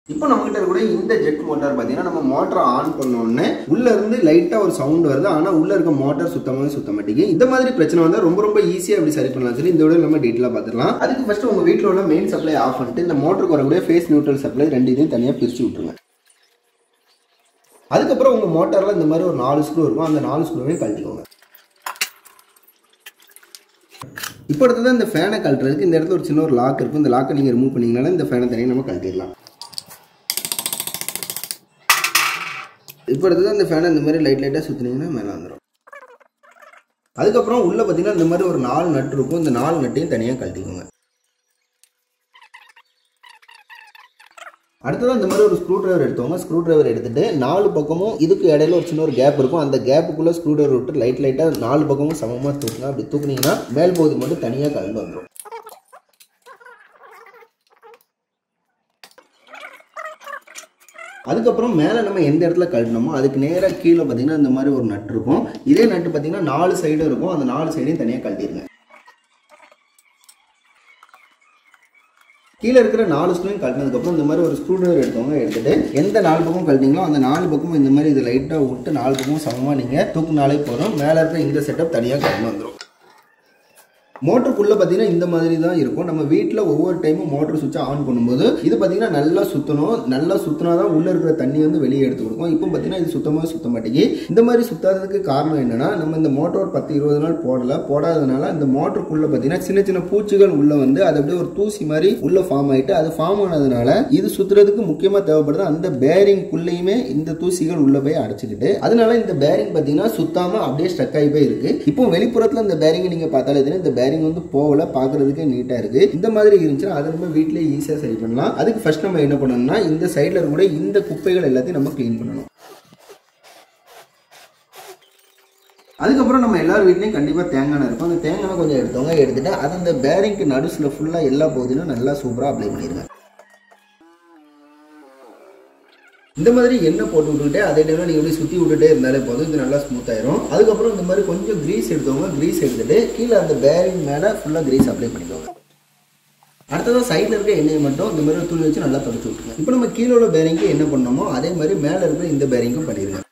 இப்போ நம்மகிட்ட இருக்கக்கூடிய இந்த ஜெட் மோட்டார் பார்த்தீங்கன்னா நம்ம மோட்டரை ஆன் பண்ண உடனே உள்ள இருந்து லைட்டாக ஒரு சவுண்ட் வருது ஆனால் உள்ள இருக்க மோட்டார் சுத்தமாகவே சுத்த மாட்டேங்குது இந்த மாதிரி பிரச்சனை வந்தால் ரொம்ப ரொம்ப ஈஸியாக எப்படி சரி பண்ணலாம் சொல்லி இந்த வீடியோ நம்ம டீட்டெயிலாக பார்த்துக்கலாம் அதுக்கு ஃபர்ஸ்ட் உங்கள் வீட்டில் உள்ள மெயின் சப்ளை ஆஃப் பண்ணிட்டு இந்த மோட்டருக்கு வரக்கூடிய ஃபேஸ் நியூட்ரல் சப்ளை ரெண்டு இதையும் தனியாக பிரித்து விட்டுருங்க அதுக்கப்புறம் உங்கள் மோட்டாரில் இந்த மாதிரி ஒரு நாலு ஸ்க்ரூ இருக்கும் அந்த நாலு ஸ்க்ரூவையும் கழட்டிக்கோங்க இப்போ அடுத்தது இந்த ஃபேனை கழட்டுறதுக்கு இந்த இடத்துல ஒரு சின்ன ஒரு லாக் இருக்கும் இந்த லாக்கை நீங்கள் ரிமூவ் பண்ணீங்கனால இந்த ஃபேனை தனியாக நம்ம கழட்டிடலாம் இப்போ அடுத்தது அந்த ஃபேனை இந்த மாதிரி லைட் லைட்டாக சுற்றினீங்கன்னா மேலே வந்துடும் அதுக்கப்புறம் உள்ளே பார்த்தீங்கன்னா இந்த மாதிரி ஒரு நாலு நட்டு இருக்கும் இந்த நாலு நட்டையும் தனியாக கழட்டிக்கோங்க அடுத்தது இந்த மாதிரி ஒரு ஸ்க்ரூ டிரைவர் எடுத்தவங்க ஸ்க்ரூ டிரைவர் எடுத்துட்டு நாலு பக்கமும் இதுக்கு இடையில ஒரு சின்ன ஒரு கேப் இருக்கும் அந்த கேப்புக்குள்ள ஸ்க்ரூ டிரைவர் விட்டு லைட் லைட்டாக நாலு பக்கமும் சமமாக தூக்குங்க அப்படி தூக்குனீங்கன்னா மேல் பகுதி மட்டும் தனியாக கலந்து வந்துடும் அதுக்கப்புறம் மேலே நம்ம எந்த இடத்துல கழட்டினோமோ அதுக்கு நேராக கீழே பார்த்தீங்கன்னா இந்த மாதிரி ஒரு நட்டு இருக்கும் இதே நட்டு பார்த்தீங்கன்னா நாலு சைடும் இருக்கும் அந்த நாலு சைடையும் தனியாக கழட்டிடுங்க கீழே இருக்கிற நாலு ஸ்க்ரூவையும் கழட்டினதுக்கப்புறம் இந்த மாதிரி ஒரு ஸ்க்ரூ டிரைவர் எடுத்தவங்க எடுத்துட்டு எந்த நாலு பக்கம் கழட்டிங்களோ அந்த நாலு பக்கமும் இந்த மாதிரி இது லைட்டாக விட்டு நாலு பக்கமும் சமமாக நீங்கள் தூக்குனாலே போதும் மேலே இருக்கிற இந்த செட்டப் தனியாக கழண்டு வந்துடும் மோட்டருக்குள்ளே பார்த்தீங்கன்னா இந்த மாதிரி தான் இருக்கும் நம்ம வீட்டில் ஒவ்வொரு டைமும் மோட்டர் சுவிட்சை ஆன் பண்ணும்போது இது பார்த்தீங்கன்னா நல்லா சுற்றணும் நல்லா சுற்றினா தான் உள்ளே இருக்கிற தண்ணி வந்து வெளியே எடுத்து கொடுக்கும் இப்போ பார்த்தீங்கன்னா இது சுத்தமாக சுத்த மாட்டேங்கி இந்த மாதிரி சுத்தாததுக்கு காரணம் என்னன்னா நம்ம இந்த மோட்டர் பத்து இருபது நாள் போடல போடாததுனால இந்த மோட்டருக்குள்ளே பார்த்தீங்கன்னா சின்ன சின்ன பூச்சிகள் உள்ள வந்து அது அப்படியே ஒரு தூசி மாதிரி உள்ள ஃபார்ம் ஆயிட்டு அது ஃபார்ம் ஆனதுனால இது சுத்துறதுக்கு முக்கியமாக தேவைப்படுது அந்த பேரிங்குள்ளேயுமே இந்த தூசிகள் உள்ள போய் அடைச்சிக்கிட்டு அதனால இந்த பேரிங் பார்த்தீங்கன்னா சுத்தாம அப்படியே ஸ்டக் ஆகி போய் இருக்கு இப்போ வெளிப்புறத்தில் இந்த பேரிங் நீங்க பார்த்தாலே தெரியும் இந்த பேரிங் வந்து போகல பார்க்கறதுக்கே நீட்டா இருக்கு இந்த மாதிரி இருந்துச்சுன்னா அதை நம்ம வீட்டிலேயே ஈஸியாக சரி பண்ணலாம் அதுக்கு ஃபர்ஸ்ட் நம்ம என்ன பண்ணணும்னா இந்த சைடில் இருக்கக்கூடிய இந்த குப்பைகள் எல்லாத்தையும் நம்ம க்ளீன் பண்ணணும் அதுக்கப்புறம் நம்ம எல்லார் வீட்லையும் கண்டிப்பாக தேங்காய் இருக்கும் அந்த தேங்காய் கொஞ்சம் எடுத்தவங்க எடுத்துட்டு அது அந்த பேரிங்க்கு நடுசில் ஃபுல்லாக எல்லா பகுதியிலும் நல்லா சூப்பராக அப்ளை பண்ணிடுங்க இந்த மாதிரி எண்ணெய் போட்டு விட்டுக்கிட்டே அதே டைம்ல நீங்க இப்படி சுத்தி விட்டுட்டே இருந்தாலே போதும் இது நல்லா ஸ்மூத் ஆயிரும் அதுக்கப்புறம் இந்த மாதிரி கொஞ்சம் கிரீஸ் எடுத்தவங்க கிரீஸ் எடுத்துட்டு கீழே அந்த பேரிங் மேல ஃபுல்லா கிரீஸ் அப்ளை பண்ணிக்கோங்க அடுத்ததான் சைடில் இருக்க எண்ணெயை மட்டும் இந்த மாதிரி துணி வச்சு நல்லா தொடச்சு விட்டுருங்க இப்போ நம்ம கீழே உள்ள பேரிங்க்கு என்ன பண்ணோமோ அதே மாதிரி மேலே இருக்கிற இந்த பேரிங்கும் பண்ணிடுங்க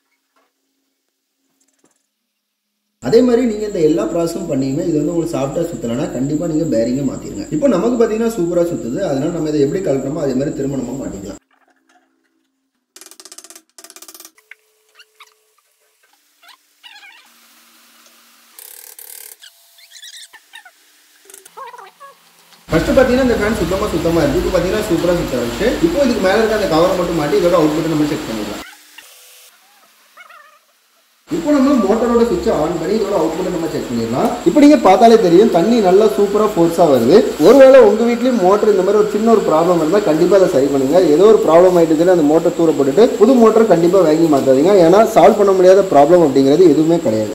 அதே மாதிரி நீங்க இந்த எல்லா ப்ராசஸும் பண்ணீங்க இது வந்து உங்களுக்கு சாஃப்டா சுத்தலைன்னா கண்டிப்பா நீங்க பேரிங்கை மாத்திருங்க இப்போ நமக்கு பாத்தீங்கன்னா சூப்பரா சுத்துது அதனால நம்ம இதை எப்படி கலக்கணுமோ அதே மாதிரி திரும்ப நம்ம மாட்டிக்கலாம் ஃபர்ஸ்ட் பார்த்தீங்கன்னா இந்த ஃபேன் சுத்தமாக சுத்தமாக இருக்குது இப்போ பார்த்தீங்கன்னா சூப்பராக சுத்த ஆரம்பிச்சு இப்போ இதுக்கு மேலே இருக்க அந்த கவரை மட்டும் மாட்டி இதோட அவுட்புட் நம்ம செக் பண்ணிடலாம் இப்போ நம்ம மோட்டரோட சுவிட்ச் ஆன் பண்ணி இதோட அவுட்புட் நம்ம செக் பண்ணிடலாம் இப்போ நீங்கள் பார்த்தாலே தெரியும் தண்ணி நல்லா சூப்பராக ஃபோர்ஸாக வருது ஒருவேளை உங்கள் வீட்லேயும் மோட்டர் இந்த மாதிரி ஒரு சின்ன ஒரு ப்ராப்ளம் இருந்தால் கண்டிப்பாக அதை சரி பண்ணுங்க ஏதோ ஒரு ப்ராப்ளம் ஆகிட்டு அந்த மோட்டர் தூர போட்டுட்டு புது மோட்டர் கண்டிப்பாக வாங்கி மாற்றாதீங்க ஏன்னா சால்வ் பண்ண முடியாத ப்ராப்ளம் அப்படிங்கிறது எதுவுமே கிடையாது